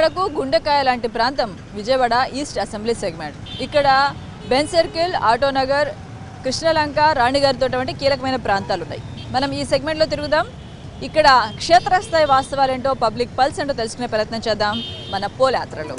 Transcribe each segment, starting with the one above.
విజయవాడకు గుండెకాయ లాంటి ప్రాంతం విజయవాడ ఈస్ట్ అసెంబ్లీ సెగ్మెంట్ ఇక్కడ బెన్ సర్కిల్ ఆటోనగర్ కృష్ణలంక రాణిగారితో వంటి కీలకమైన ప్రాంతాలు ఉన్నాయి మనం ఈ సెగ్మెంట్లో తిరుగుదాం ఇక్కడ క్షేత్రస్థాయి వాస్తవాలేంటో పబ్లిక్ పల్స్ ఏంటో తెలుసుకునే ప్రయత్నం చేద్దాం మన పోల్ యాత్రలో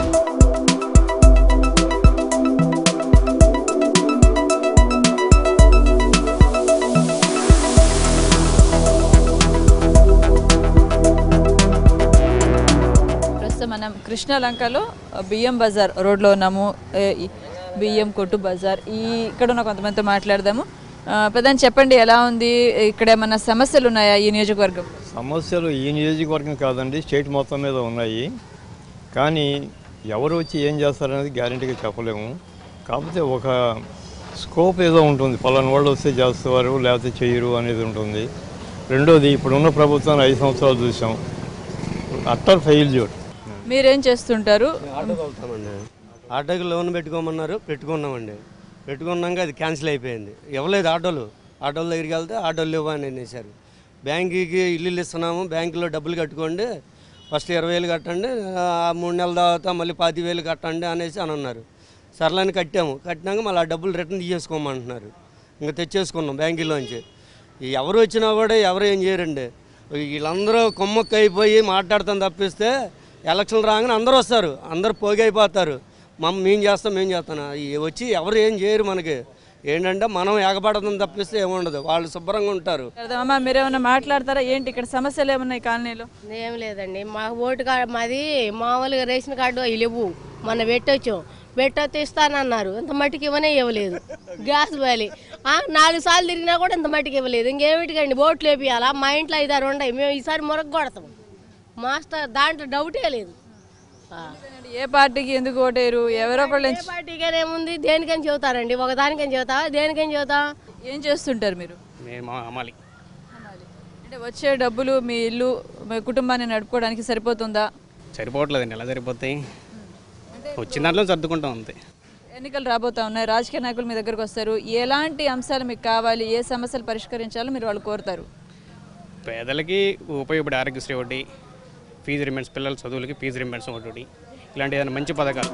ప్రస్తుతం మనం కృష్ణలంకలో బియ్యం బజార్ రోడ్లో ఉన్నాము ఏ, ఈ బియ్యం కొట్టు బజార్ ఈ ఇక్కడ ఉన్న కొంతమందితో మాట్లాడదాము ఆ, ప్రధాని చెప్పండి ఎలా ఉంది ఇక్కడ ఏమన్నా సమస్యలు ఉన్నాయా ఈ నియోజకవర్గం సమస్యలు ఈ నియోజకవర్గం కాదండి స్టేట్ మొత్తం మీద ఉన్నాయి కానీ ఎవరు వచ్చి ఏం చేస్తారనేది గ్యారంటీగా చెప్పలేము కాకపోతే ఒక స్కోప్ ఏదో ఉంటుంది పలానా వాళ్ళు వస్తే చేస్తారు లేకపోతే చేయరు అనేది ఉంటుంది రెండోది ఇప్పుడున్న ప్రభుత్వాన్ని ఐదు సంవత్సరాలు చూసాం అట్టర్ ఫెయిల్యూర్ మీరేం చేస్తుంటారు ఆటో తోలుతామండి ఆటోకి లోన్ పెట్టుకోమన్నారు పెట్టుకున్నామండి పెట్టుకున్నాక అది క్యాన్సిల్ అయిపోయింది ఇవ్వలేదు ఆటోలు ఆటోల దగ్గరికి వెళ్తే ఆటోలు లేవు అని అనేసారు బ్యాంకుకి ఇల్లు ఇస్తున్నాము బ్యాంకులో డబ్బులు కట్టుకోండి ఫస్ట్ ఇరవై వేలు కట్టండి ఆ మూడు నెలల తర్వాత మళ్ళీ పాతి వేలు కట్టండి అనేసి అని అన్నారు సర్లని కట్టాము కట్టినాక మళ్ళీ ఆ డబ్బులు రిటర్న్ తీసేసుకోమంటున్నారు ఇంకా తెచ్చేసుకున్నాం బ్యాంకులోంచి ఎవరు వచ్చినా కూడా ఎవరు ఏం చేయరండి వీళ్ళందరూ కొమ్మక్క అయిపోయి మాట్లాడతాం తప్పిస్తే ఎలక్షన్లు రాగానే అందరూ వస్తారు అందరూ పోగి అయిపోతారు మమ్మ మేము చేస్తాం మేము చేస్తాం ఈ వచ్చి ఎవరు ఏం చేయరు మనకి ఏంటంటే మనం ఎగబడతాం తప్పిస్తే ఏముండదు వాళ్ళు శుభ్రంగా ఉంటారు అమ్మా మీరేమన్నా మాట్లాడతారా ఏంటి ఇక్కడ సమస్యలు ఏమున్నాయి కాలనీలో ఏం లేదండి మా ఓటు కార్డు మాది మామూలుగా రేషన్ కార్డు అవి లేవు మొన్న పెట్టొచ్చాం పెట్టొస్తే ఇస్తానన్నారు ఇంత మట్టికి ఇవ్వనే ఇవ్వలేదు గ్యాస్ వ్యాలీ ఆ, నాలుగు సార్లు తిరిగినా కూడా ఇంత మట్టికి ఇవ్వలేదు ఇంకేమిటికండి ఓట్లు వేపియాలా మా ఇంట్లో ఐదారు ఉన్నాయి మేము ఈసారి మురగ కొడతాం మాస్టర్ దాంట్లో డౌటే లేదు ఆ. ఏ పార్టీకి ఎందుకు ఓటేరు ఎవరో ఒకళ్ళు ఏ పార్టీకైనా ఏముంది దేనికని చెబుతారండి ఒక దానికని చెబుతా దేనికని చెబుతా ఏం చేస్తుంటారు మీరు మేము అమ్మాలి అంటే వచ్చే డబ్బులు మీ ఇల్లు మీ కుటుంబాన్ని నడుపుకోవడానికి సరిపోతుందా సరిపోవట్లేదండి ఎలా సరిపోతాయి వచ్చిన దాంట్లో సర్దుకుంటాం అంతే ఎన్నికలు రాబోతా ఉన్నాయి రాజకీయ నాయకులు మీ దగ్గరకు వస్తారు ఎలాంటి అంశాలు మీకు కావాలి ఏ సమస్యలు పరిష్కరించాలో మీరు వాళ్ళు కోరుతారు పేదలకి ఉపయోగపడే ఆరోగ్యశ్రీ ఒకటి ఫీజు రిమెంట్స్ పిల్లల చదువులకి ఫీజు రిమెంట్స్ ఒకటి ఇలాంటి ఏదైనా మంచి పథకాలు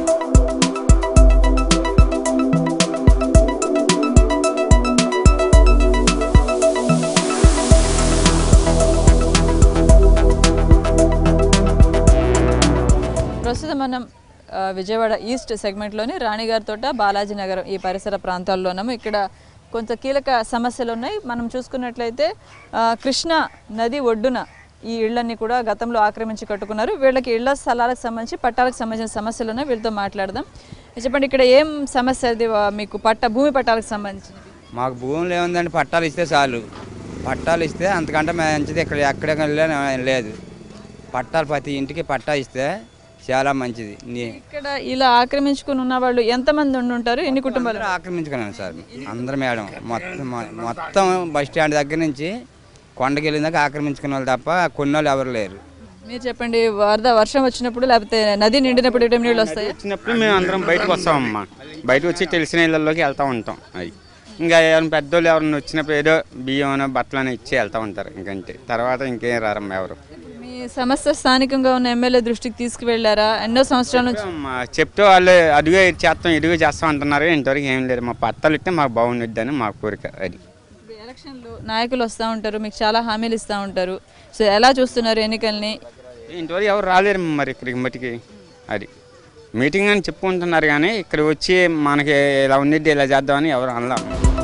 ప్రస్తుతం మనం ఆ, విజయవాడ ఈస్ట్ సెగ్మెంట్లోని రాణిగారి తోట బాలాజీ నగరం ఈ పరిసర ప్రాంతాల్లో ఉన్నాము ఇక్కడ కొంత కీలక సమస్యలు ఉన్నాయి మనం చూసుకున్నట్లయితే ఆ, కృష్ణ నది ఒడ్డున ఈ ఇళ్లన్నీ కూడా గతంలో ఆక్రమించి కట్టుకున్నారు వీళ్ళకి ఇళ్ల స్థలాలకు సంబంధించి పట్టాలకు సంబంధించిన సమస్యలు ఉన్నాయి వీళ్ళతో మాట్లాడదాం చెప్పండి ఇక్కడ ఏం సమస్య అది వా- మీకు పట్ట భూమి పట్టాలకు సంబంధించినవి మాకు భూములు ఏముందండి పట్టాలు ఇస్తే చాలు పట్టాలు ఇస్తే అంతకంటే మంచిది ఇక్కడ ఎక్కడ లేదు పట్టాలు ప్రతి ఇంటికి పట్టా ఇస్తే చాలా మంచిది నీ ఇక్కడ ఇలా ఆక్రమించుకుని ఉన్న వాళ్ళు ఎంతమంది ఉండి ఉంటారు ఎన్ని కుటుంబాలు అందరూ ఆక్రమించుకున్నాను సార్ అందరు మేడం మొత్తం మొత్తం బస్ స్టాండ్ దగ్గర నుంచి కొండకి వెళ్ళిన దాకా ఆక్రమించుకున్న వాళ్ళు తప్ప కొన్ని వాళ్ళు ఎవరు లేరు మీరు చెప్పండి వరద వర్షం వచ్చినప్పుడు లేకపోతే నది నిండినప్పుడు ఇటు నీళ్ళు వస్తాయి వచ్చినప్పుడు మేము అందరం బయటకు వస్తామమ్మా బయటకు వచ్చి తెలిసిన ఇళ్ళల్లోకి వెళ్తూ ఉంటాం అది ఇంకా ఎవరైనా పెద్దోళ్ళు ఎవరైనా వచ్చినప్పుడు ఏదో బియ్యం బట్టలు ఇచ్చి వెళ్తూ ఉంటారు ఇంకంతే తర్వాత ఇంకేం రారమ్మా ఎవరు మీ సమస్య స్థానికంగా ఉన్న ఎమ్మెల్యే దృష్టికి తీసుకువెళ్ళారా ఎన్నో సంవత్సరాల నుంచి అమ్మా, చెప్తే వాళ్ళు అదిగో ఇది చేస్తాం ఇదిగో చేస్తాం అంటున్నారు ఇంతవరకు ఏం లేదు మా పట్టాలు ఇస్తే మాకు బాగుండిద్ది అని మా కోరిక అది ఇప్పుడు ఎలక్షన్లో నాయకులు వస్తూ ఉంటారు మీకు చాలా హామీలు ఇస్తూ ఉంటారు సో ఎలా చూస్తున్నారు ఎన్నికల్ని ఇంతవరకు ఎవరు రాలేరు మరి ఇక్కడికి మట్టికి అది మీటింగ్ అని చెప్పుకుంటున్నారు కానీ ఇక్కడ వచ్చి మనకి ఇలా ఉండిద్ది ఇలా చేద్దామని ఎవరు అనలా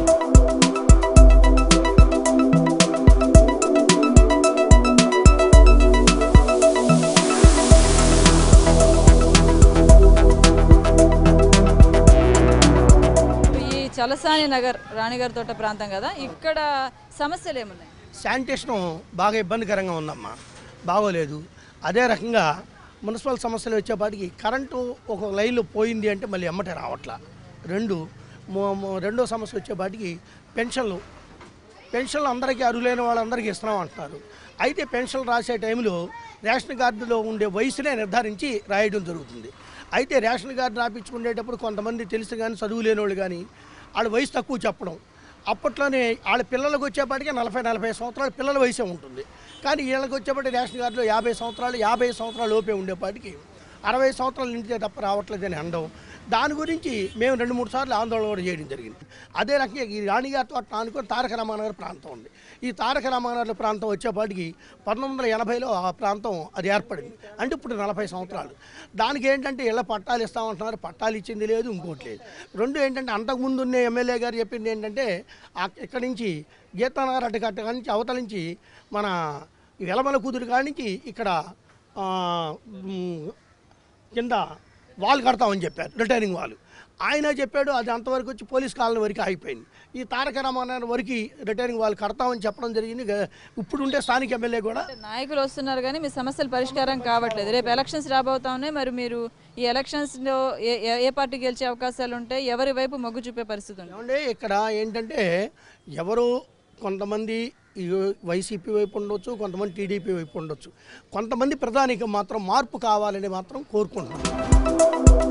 ఈ చలసాని నగర్ రాణిగారి తోట ప్రాంతం కదా ఇక్కడ సమస్యలు ఏమున్నాయి శానిటేషన్ బాగా ఇబ్బందికరంగా ఉందమ్మా బాగోలేదు అదే రకంగా మున్సిపల్ సమస్యలు వచ్చేపాటికి కరెంటు ఒక లైన్లో పోయింది అంటే మళ్ళీ ఎమ్మటే రావట్లా రెండు మో- మో- రెండో సమస్య వచ్చేపాటికి పెన్షన్లు పెన్షన్లు అందరికీ అర్హులైన వాళ్ళందరికీ ఇస్తున్నాం అంటున్నారు అయితే పెన్షన్ రాసే టైంలో రేషన్ కార్డులో ఉండే వయసునే నిర్ధారించి రాయడం జరుగుతుంది అయితే రేషన్ కార్డు రాపించుకునేటప్పుడు కొంతమంది తెలుసు కానీ చదువు లేని వాళ్ళు కానీ వాళ్ళ వయసు తక్కువ చెప్పడం అప్పట్లోనే వాళ్ళ పిల్లలకు వచ్చేపాటికి నలభై నలభై సంవత్సరాల పిల్లల వయసే ఉంటుంది కానీ వీళ్ళకి వచ్చేపాటి రేషన్ కార్డులో యాభై సంవత్సరాలు యాభై సంవత్సరాల లోపే ఉండేపాటికి అరవై సంవత్సరాలు నిండితే తప్ప రావట్లేదని అనడం దాని గురించి మేము రెండు మూడు సార్లు ఆందోళన కూడా చేయడం జరిగింది అదే రకంగా ఈ రాణిగారితో అట్లా అనుకుని తారక రామానగర్ ప్రాంతం ఉంది ఈ తారక రామానగర్ ప్రాంతం వచ్చేపాటికి పంతొమ్మిది వందల ఎనభైలో ఆ ప్రాంతం అది ఏర్పడింది అంటే ఇప్పుడు నలభై సంవత్సరాలు దానికి ఏంటంటే ఇళ్ళ పట్టాలు ఇస్తామంటున్నారు పట్టాలు ఇచ్చింది లేదు ఇంకోటి లేదు రెండు ఏంటంటే అంతకుముందు ఉన్న ఎమ్మెల్యే గారు చెప్పింది ఏంటంటే ఆ- ఇక్కడి నుంచి గీతానగర్ అడ్డకట్ట కాడి నుంచి అవతల నుంచి మన ఈ వెలమల కుదురు కాడి నుంచి ఇక్కడ ఆ, మ్, కింద వాల్ కడతామని చెప్పారు రిటైనింగ్ వాల్ ఆయన చెప్పాడు అది అంతవరకు వచ్చి పోలీస్ కాలనీ వరకు ఆగిపోయింది ఈ తారక రామారాయణ వరకు రిటైనింగ్ వాల్ కడతామని చెప్పడం జరిగింది గ- ఇప్పుడు ఉంటే స్థానిక ఎమ్మెల్యే కూడా నాయకులు వస్తున్నారు కానీ మీ సమస్యలు పరిష్కారం కావట్లేదు రేపు ఎలక్షన్స్ రాబోతా ఉన్నాయి మరి మీరు ఈ ఎలక్షన్స్లో ఏ ఏ- ఏ పార్టీ గెలిచే అవకాశాలు ఉంటాయి ఎవరి వైపు మొగ్గు చూపే పరిస్థితి ఉంది ఏమంటే ఇక్కడ ఏంటంటే ఎవరు కొంతమంది ఈ వైసీపీ వైపు ఉండొచ్చు కొంతమంది టీడీపీ వైపు ఉండొచ్చు కొంతమంది ప్రధానికి మాత్రం మార్పు కావాలని మాత్రం కోరుకుంటున్నారు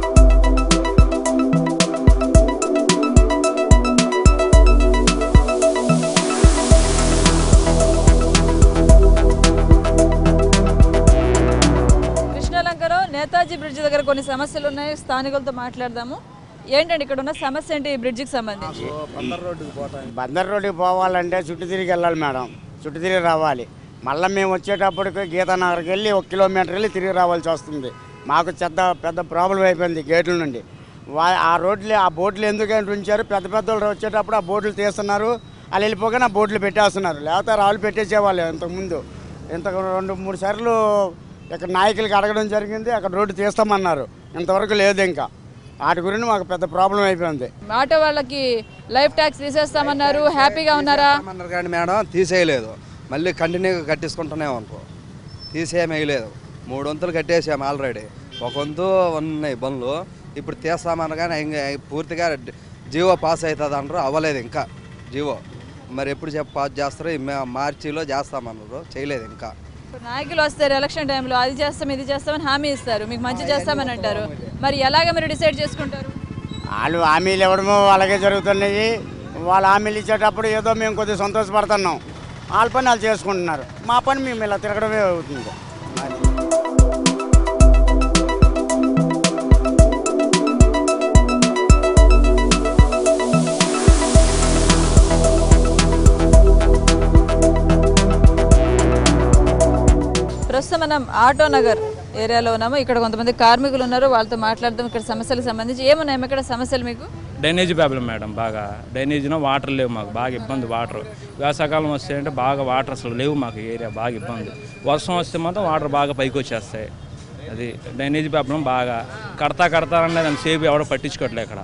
కృష్ణలంకలో నేతాజీ బ్రిడ్జ్ దగ్గర కొన్ని సమస్యలు ఉన్నాయి స్థానికులతో మాట్లాడదాము ఏంటండి ఇక్కడ ఉన్న సమస్య ఏంటి ఈ బ్రిడ్జికి సంబంధించి బందర్ రోడ్డుకి పోవాలంటే చుట్టూ తిరిగి వెళ్ళాలి మేడం చుట్టూ తిరిగి రావాలి మళ్ళీ మేము వచ్చేటప్పటికి గీతానగర్కి వెళ్ళి ఒక కిలోమీటర్ వెళ్ళి తిరిగి రావాల్సి వస్తుంది మాకు పెద్ద పెద్ద ప్రాబ్లం అయిపోయింది గేట్ల నుండి వా ఆ రోడ్లు ఆ బోట్లు ఎందుకంటే ఉంచారు పెద్ద పెద్ద వాళ్ళు వచ్చేటప్పుడు ఆ బోట్లు తీస్తున్నారు వాళ్ళు వెళ్ళిపోగానే ఆ బోట్లు పెట్టేస్తున్నారు లేకపోతే రాళ్ళు పెట్టేసేవాళ్ళు ఇంతకుముందు ఇంత రెండు మూడు సార్లు ఇక్కడ నాయకులకి అడగడం జరిగింది అక్కడ రోడ్డు తీస్తామన్నారు ఇంతవరకు లేదు ఇంకా వాటి గురించి మాకు పెద్ద ప్రాబ్లం అయిపోయింది ఆటో వాళ్ళకి లైఫ్ ట్యాక్స్ తీసేస్తామన్నారు హ్యాపీగా ఉన్నారా అన్నారు కానీ మేడం తీసేయలేదు మళ్ళీ కంటిన్యూగా కట్టించుకుంటూనే అనుకో తీసేయమేయలేదు మూడు వంతులు కట్టేసాము ఆల్రెడీ ఒక వంతు ఉన్నాయి బండ్లు ఇప్పుడు తీస్తామన్నారు కానీ ఇంకా పూర్తిగా జీవో పాస్ అవుతుంది అంటారు అవ్వలేదు ఇంకా జీవో మరి ఎప్పుడు చెప్ప పాస్ చేస్తారో ఈ మే- మార్చిలో చేస్తామన్నారు చేయలేదు ఇంకా ఇప్పుడు నాయకులు వస్తారు ఎలక్షన్ టైంలో అది చేస్తాం ఇది చేస్తామని హామీ ఇస్తారు మీకు మంచి చేస్తామని అంటారు మరి ఎలాగ మీరు డిసైడ్ చేసుకుంటారు వాళ్ళు హామీలు ఇవ్వడము అలాగే జరుగుతున్నాయి వాళ్ళు హామీలు ఇచ్చేటప్పుడు ఏదో మేము కొద్దిగా సంతోషపడుతున్నాం వాళ్ళ పని వాళ్ళు చేసుకుంటున్నారు మా పని మేము ఇలా తిరగడమే అవుతుంది అది ప్రస్తుతం మనం ఆటో నగర్ ఏరియాలో ఉన్నాము ఇక్కడ కొంతమంది కార్మికులు ఉన్నారు వాళ్ళతో మాట్లాడదాం ఇక్కడ సమస్యలకు సంబంధించి ఏమున్నాయి ఇక్కడ సమస్యలు మీకు డ్రైనేజ్ ప్రాబ్లం మేడం బాగా డ్రైనేజ్లో వాటర్ లేవు మాకు బాగా ఇబ్బంది వాటర్ వేసవకాలం వస్తే అంటే బాగా వాటర్ అసలు లేవు మాకు ఈ ఏరియా బాగా ఇబ్బంది వర్షం వస్తే మాత్రం వాటర్ బాగా పైకి వచ్చేస్తాయి అది డ్రైనేజ్ ప్రాబ్లం బాగా కడతా కడతారనే దాన్ని సేపు ఎవడో పట్టించుకోవట్లే ఇక్కడ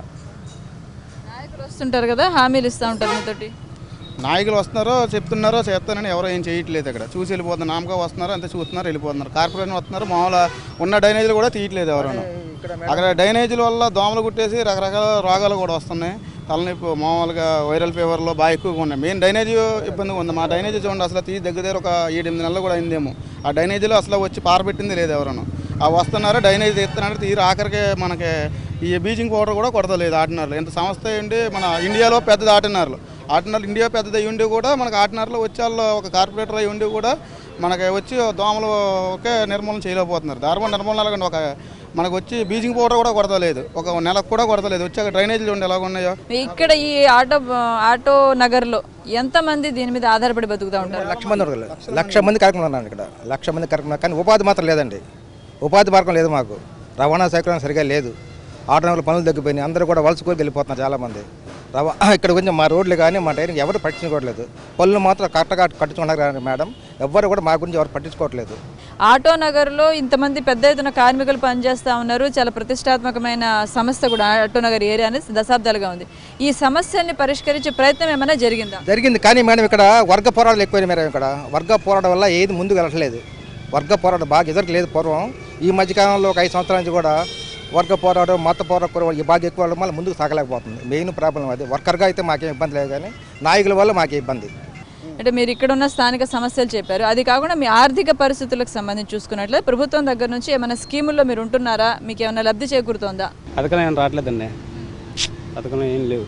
నాయకులు వస్తుంటారు కదా హామీలు ఇస్తూ ఉంటారు మీతోటి నాయకులు వస్తున్నారో చెప్తున్నారో చేస్తానని ఎవరో ఏం చేయట్లేదు ఇక్కడ చూసి వెళ్ళిపోతున్నారు నామగా వస్తున్నారు అంతే చూస్తున్నారు వెళ్ళిపోతున్నారు కార్పొరేషన్ వస్తున్నారు మామూలు ఉన్న డ్రైనేజీలు కూడా తీయట్లేదు ఎవరైనా అక్కడ డ్రైనేజీల వల్ల దోమలు కుట్టేసి రకరకాల రోగాలు కూడా వస్తున్నాయి తలనొప్పి మామూలుగా వైరల్ ఫీవర్లో బాగా ఎక్కువగా ఉన్నాయి మెయిన్ డ్రైనేజీ ఇబ్బందిగా ఉంది మా డ్రైనేజీ చూడండి అసలు తీసి దగ్గర దగ్గర ఒక ఏడు ఎనిమిది నెలలు కూడా అయిందేమో ఆ డ్రైనేజీలో అసలు వచ్చి పారబెట్టింది లేదు ఎవరైనా ఆ వస్తున్నారు డ్రైనేజీ తీస్తున్నారు తీరు ఆఖరికి మనకి ఈ బీజింగ్ పౌడర్ కూడా కొడతలేదు ఆటనర్లు ఇంత సంస్థ ఏంటి మన ఇండియాలో పెద్దది ఆటనర్లు ఆటనర్లు ఇండియా పెద్దది అయి ఉండి కూడా మనకు ఆటనర్లు వచ్చే వాళ్ళు ఒక కార్పొరేటర్ అయి ఉండి కూడా మనకి వచ్చి దోమలు ఒకే నిర్మూలన చేయలేకపోతున్నారు దారుణ నిర్మూలన ఎలాగండి ఒక మనకు వచ్చి బీజింగ్ పౌడర్ కూడా కొడతలేదు ఒక నెలకు కూడా కొడతలేదు వచ్చి అక్కడ డ్రైనేజీలు ఉండి ఎలా ఉన్నాయో మీ ఇక్కడ ఈ ఆటో ఆటో నగర్లో ఎంతమంది దీని మీద ఆధారపడి బతుకుతూ ఉంటారు లక్ష మంది ఉన్నారు. లక్ష మంది కార్యక్రమం ఉన్నారు ఇక్కడ లక్ష మంది కార్యక్రమం కానీ ఉపాధి మాత్రం లేదండి ఉపాధి మార్గం లేదు మాకు రవాణా సౌకర్యం సరిగా లేదు ఆటోనగర్ పనులు తగ్గిపోయినాయి అందరూ కూడా వలసకూరికి వెళ్ళిపోతున్నారు చాలామంది రవా ఇక్కడ కొంచెం మా రోడ్లు కానీ మా టైర్కి ఎవరు పట్టించుకోవట్లేదు పనులు మాత్రం కరెక్ట్గా కట్టించుకున్నారు కానీ మేడం ఎవ్వరు కూడా మా గురించి ఎవరు పట్టించుకోవట్లేదు ఆటో నగర్లో ఇంతమంది పెద్ద ఎత్తున కార్మికులు పనిచేస్తూ ఉన్నారు చాలా ప్రతిష్టాత్మకమైన సంస్థ కూడా ఆటో నగర్ ఏరియా అనేది దశాబ్దాలుగా ఉంది ఈ సమస్యల్ని పరిష్కరించే ప్రయత్నం ఏమైనా జరిగిందా జరిగింది కానీ మేడం ఇక్కడ వర్గ పోరాటాలు ఎక్కువైనాయి మేడం ఇక్కడ వర్గ పోరాటం వల్ల ఏది ముందుకు వెళ్ళట్లేదు వర్గ పోరాటం బాగా ఎదురకలేదు పూర్వం ఈ మధ్యకాలంలో ఒక ఐదు సంవత్సరాల నుంచి కూడా వర్గ పోరాటం మత పోరాటం ఈ బాగా ఎక్కువ వల్ల మళ్ళీ ముందుకు సాగలేకపోతుంది మెయిన్ ప్రాబ్లం అది వర్కర్గా అయితే మాకేం ఇబ్బంది లేదు కానీ నాయకుల వల్ల మాకే ఇబ్బంది అంటే మీరు ఇక్కడ ఉన్న స్థానిక సమస్యలు చెప్పారు అది కాకుండా మీ ఆర్థిక పరిస్థితులకు సంబంధించి చూసుకున్నట్లయితే ప్రభుత్వం దగ్గర నుంచి ఏమైనా స్కీముల్లో మీరు ఉంటున్నారా మీకు ఏమైనా లబ్ధి చేకూరుతోందా పథకాలు ఏం రావట్లేదండి పథకాలు ఏం లేవు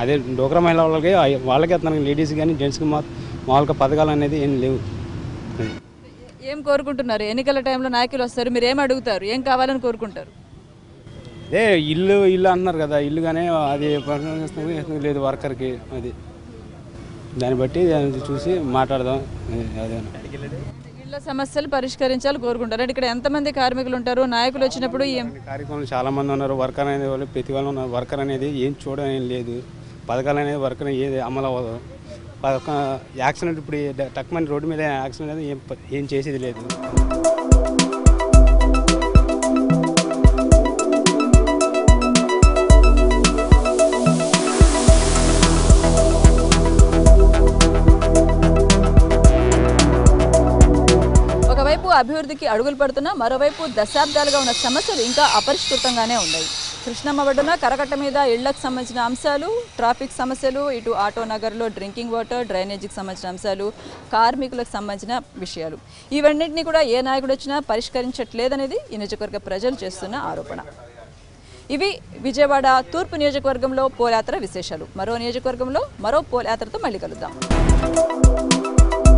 అదే డోక్రా మహిళా వాళ్ళకి వాళ్ళకే తనకి లేడీస్ కానీ జెంట్స్కి మా మామూలుగా పథకాలు అనేది ఏం లేవు అది ఏం కోరుకుంటున్నారు ఎన్నికల టైంలో నాయకులు వస్తారు మీరు ఏం అడుగుతారు ఏం కావాలని కోరుకుంటారు అదే ఇల్లు ఇల్లు అంటున్నారు కదా ఇల్లు కానీ అది పర్సనల్ చేస్తుంది, చేస్తుంది లేదు వర్కర్కి అది దాన్ని బట్టి దాన్ని చూసి మాట్లాడదాం అదే ఇళ్ల సమస్యలు పరిష్కరించాలి కోరుకుంటారు అంటే ఇక్కడ ఎంతమంది కార్మికులు ఉంటారు నాయకులు వచ్చినప్పుడు ఏం కార్యక్రమాలు చాలా మంది ఉన్నారు వర్కర్ అనేది వాళ్ళు ప్రతి వాళ్ళు ఉన్నారు వర్కర్ అనేది ఏం చూడడం ఏం లేదు పథకాలు అనేది వర్కర్ ఏది అమలు అవ్వదు పథక యాక్సిడెంట్ ఇప్పుడు టక్మని రోడ్డు మీద యాక్సిడెంట్ అనేది ఏం ప- ఏం చేసేది లేదు ఒకవైపు అభివృద్ధికి అడుగులు పడుతున్నా మరోవైపు దశాబ్దాలుగా ఉన్న సమస్యలు ఇంకా అపరిష్కృతంగానే ఉన్నాయి కృష్ణమ్మ ఒడ్డున కరకట్ట మీద ఇళ్లకు సంబంధించిన అంశాలు ట్రాఫిక్ సమస్యలు ఇటు ఆటో నగర్లో డ్రింకింగ్ వాటర్ డ్రైనేజీకి సంబంధించిన అంశాలు కార్మికులకు సంబంధించిన విషయాలు ఇవన్నింటినీ కూడా ఏ నాయకుడు వచ్చినా పరిష్కరించట్లేదనేది ఈ నియోజకవర్గ ప్రజలు చేస్తున్న ఆరోపణ ఇవి విజయవాడ తూర్పు నియోజకవర్గంలో పోలయాత్ర విశేషాలు మరో నియోజకవర్గంలో మరో పోలయాత్రతో మళ్ళీ కలుద్దాం